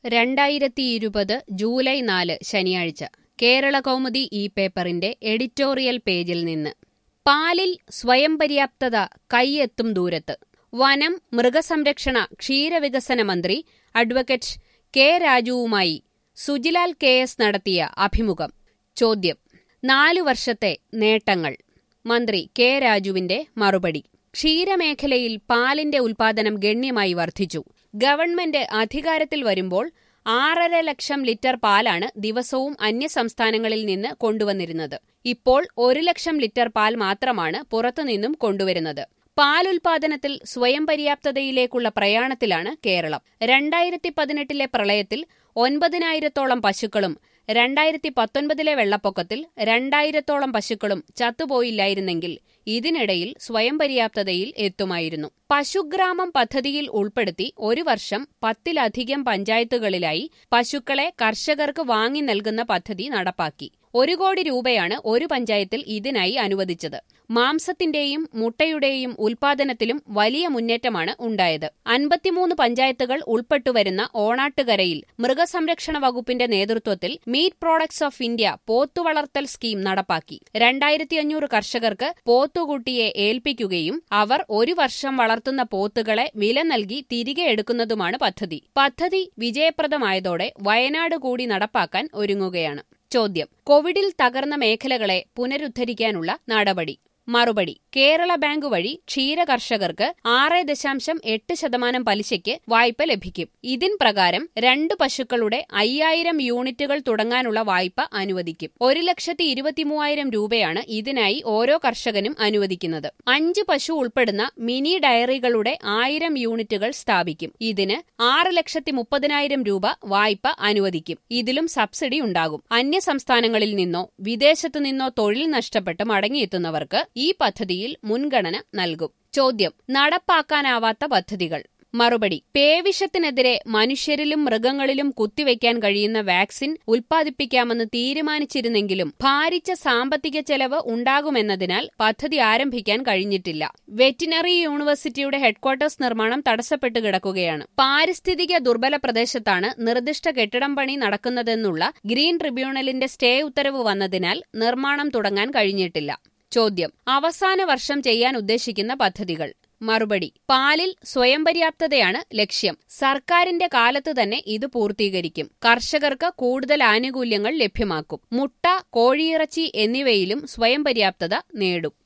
രണ്ടായിരത്തി ഇരുപത് ജൂലൈ നാല് ശനിയാഴ്ച കേരള കൗമുദി ഈ പേപ്പറിന്റെ എഡിറ്റോറിയൽ പേജിൽ നിന്ന് പാലിൽ സ്വയം പര്യാപ്തത കൈയെത്തും ദൂരത്ത് വനം മൃഗസംരക്ഷണ ക്ഷീരവികസന മന്ത്രി അഡ്വക്കേറ്റ് കെ രാജുവുമായി സുജിലാൽ കെ എസ് നടത്തിയ അഭിമുഖം ചോദ്യം നാലു വർഷത്തെ നേട്ടങ്ങൾ മന്ത്രി കെ രാജുവിന്റെ മറുപടി ക്ഷീരമേഖലയിൽ പാലിന്റെ ഉൽപാദനം ഗണ്യമായി വർദ്ധിച്ചു ഗവൺമെന്റ് അധികാരത്തിൽ വരുമ്പോൾ ആറര ലക്ഷം ലിറ്റർ പാലാണ് ദിവസവും അന്യസംസ്ഥാനങ്ങളിൽ നിന്ന് കൊണ്ടുവന്നിരുന്നത് ഇപ്പോൾ ഒരു ലക്ഷം ലിറ്റർ പാൽ മാത്രമാണ് പുറത്തുനിന്നും കൊണ്ടുവരുന്നത് പാലുൽപാദനത്തിൽ സ്വയം പര്യാപ്തതയിലേക്കുള്ള പ്രയാണത്തിലാണ് കേരളം രണ്ടായിരത്തി പതിനെട്ടിലെ പ്രളയത്തിൽ ഒൻപതിനായിരത്തോളം പശുക്കളും രണ്ടായിരത്തി പത്തൊൻപതിലെ വെള്ളപ്പൊക്കത്തിൽ രണ്ടായിരത്തോളം പശുക്കളും ചത്തുപോയില്ലായിരുന്നെങ്കിൽ ഇതിനിടയിൽ സ്വയം പര്യാപ്തതയിൽ എത്തുമായിരുന്നു പശുഗ്രാമം പദ്ധതിയിൽ ഉൾപ്പെടുത്തി ഒരു വർഷം പത്തിലധികം പഞ്ചായത്തുകളിലായി പശുക്കളെ കർഷകർക്ക് വാങ്ങി നൽകുന്ന പദ്ധതി നടപ്പാക്കി ഒരു കോടി രൂപയാണ് ഒരു പഞ്ചായത്തിൽ ഇതിനായി അനുവദിച്ചത് മാംസത്തിന്റെയും മുട്ടയുടെയും ഉൽപാദനത്തിലും വലിയ മുന്നേറ്റമാണ് ഉണ്ടായത് അൻപത്തിമൂന്ന് പഞ്ചായത്തുകൾ ഉൾപ്പെട്ടുവരുന്ന ഓണാട്ടുകരയിൽ മൃഗസംരക്ഷണ വകുപ്പിന്റെ നേതൃത്വത്തിൽ മീറ്റ് പ്രോഡക്ട്സ് ഓഫ് ഇന്ത്യ പോത്തുവളർത്തൽ സ്കീം നടപ്പാക്കി രണ്ടായിരത്തി അഞ്ഞൂറ് കർഷകർക്ക് പോത്തുകുട്ടിയെ ഏൽപ്പിക്കുകയും അവർ ഒരു വർഷം വളർത്തുന്ന പോത്തുകളെ വില നൽകി തിരികെ എടുക്കുന്നതുമാണ് പദ്ധതി പദ്ധതി വിജയപ്രദമായതോടെ വയനാട് കൂടി നടപ്പാക്കാൻ ഒരുങ്ങുകയാണ് ചോദ്യം കോവിഡിൽ തകർന്ന മേഖലകളെ പുനരുദ്ധരിക്കാനുള്ള നടപടി മറുപടി കേരള ബാങ്ക് വഴി ക്ഷീര കർഷകർക്ക് ആറ് ദശാംശം എട്ട് ശതമാനം പലിശയ്ക്ക് വായ്പ ലഭിക്കും ഇതിൻ പ്രകാരം രണ്ട് പശുക്കളുടെ അയ്യായിരം യൂണിറ്റുകൾ തുടങ്ങാനുള്ള വായ്പ അനുവദിക്കും ഒരു ലക്ഷത്തി ഇരുപത്തിമൂവായിരം രൂപയാണ് ഇതിനായി ഓരോ കർഷകനും അനുവദിക്കുന്നത് അഞ്ച് പശു ഉൾപ്പെടുന്ന മിനി ഡയറികളുടെ ആയിരം യൂണിറ്റുകൾ സ്ഥാപിക്കും ഇതിന് ആറ് ലക്ഷത്തി മുപ്പതിനായിരം രൂപ വായ്പ അനുവദിക്കും ഇതിലും സബ്സിഡി ഉണ്ടാകും അന്യ സംസ്ഥാനങ്ങളിൽ നിന്നോ വിദേശത്തു നിന്നോ തൊഴിൽ നഷ്ടപ്പെട്ട് മടങ്ങിയെത്തുന്നവർക്ക് ഈ പദ്ധതിയിൽ മുൻഗണന നൽകും ചോദ്യം നടപ്പാക്കാനാവാത്ത പദ്ധതികൾ മറുപടി പേവിഷത്തിനെതിരെ മനുഷ്യരിലും മൃഗങ്ങളിലും കുത്തിവെക്കാൻ കഴിയുന്ന വാക്സിൻ ഉൽപ്പാദിപ്പിക്കാമെന്ന് തീരുമാനിച്ചിരുന്നെങ്കിലും ഭാരിച്ച സാമ്പത്തിക ചെലവ് ഉണ്ടാകുമെന്നതിനാൽ പദ്ധതി ആരംഭിക്കാൻ കഴിഞ്ഞിട്ടില്ല വെറ്റിനറി യൂണിവേഴ്സിറ്റിയുടെ ഹെഡ്ക്വാർട്ടേഴ്സ് നിർമ്മാണം തടസ്സപ്പെട്ടു കിടക്കുകയാണ് പാരിസ്ഥിതിക ദുർബല പ്രദേശത്താണ് നിർദ്ദിഷ്ട കെട്ടിടം പണി നടക്കുന്നതെന്നുള്ള ഗ്രീൻ ട്രിബ്യൂണലിന്റെ സ്റ്റേ ഉത്തരവ് വന്നതിനാൽ നിർമ്മാണം തുടങ്ങാൻ കഴിഞ്ഞിട്ടില്ല ചോദ്യം അവസാന വർഷം ചെയ്യാൻ ഉദ്ദേശിക്കുന്ന പദ്ധതികൾ മറുപടി പാലിൽ സ്വയം പര്യാപ്തതയാണ് ലക്ഷ്യം സർക്കാരിന്റെ കാലത്ത് തന്നെ ഇത് പൂർത്തീകരിക്കും കർഷകർക്ക് കൂടുതൽ ആനുകൂല്യങ്ങൾ ലഭ്യമാക്കും മുട്ട കോഴിയിറച്ചി എന്നിവയിലും സ്വയം പര്യാപ്തത നേടും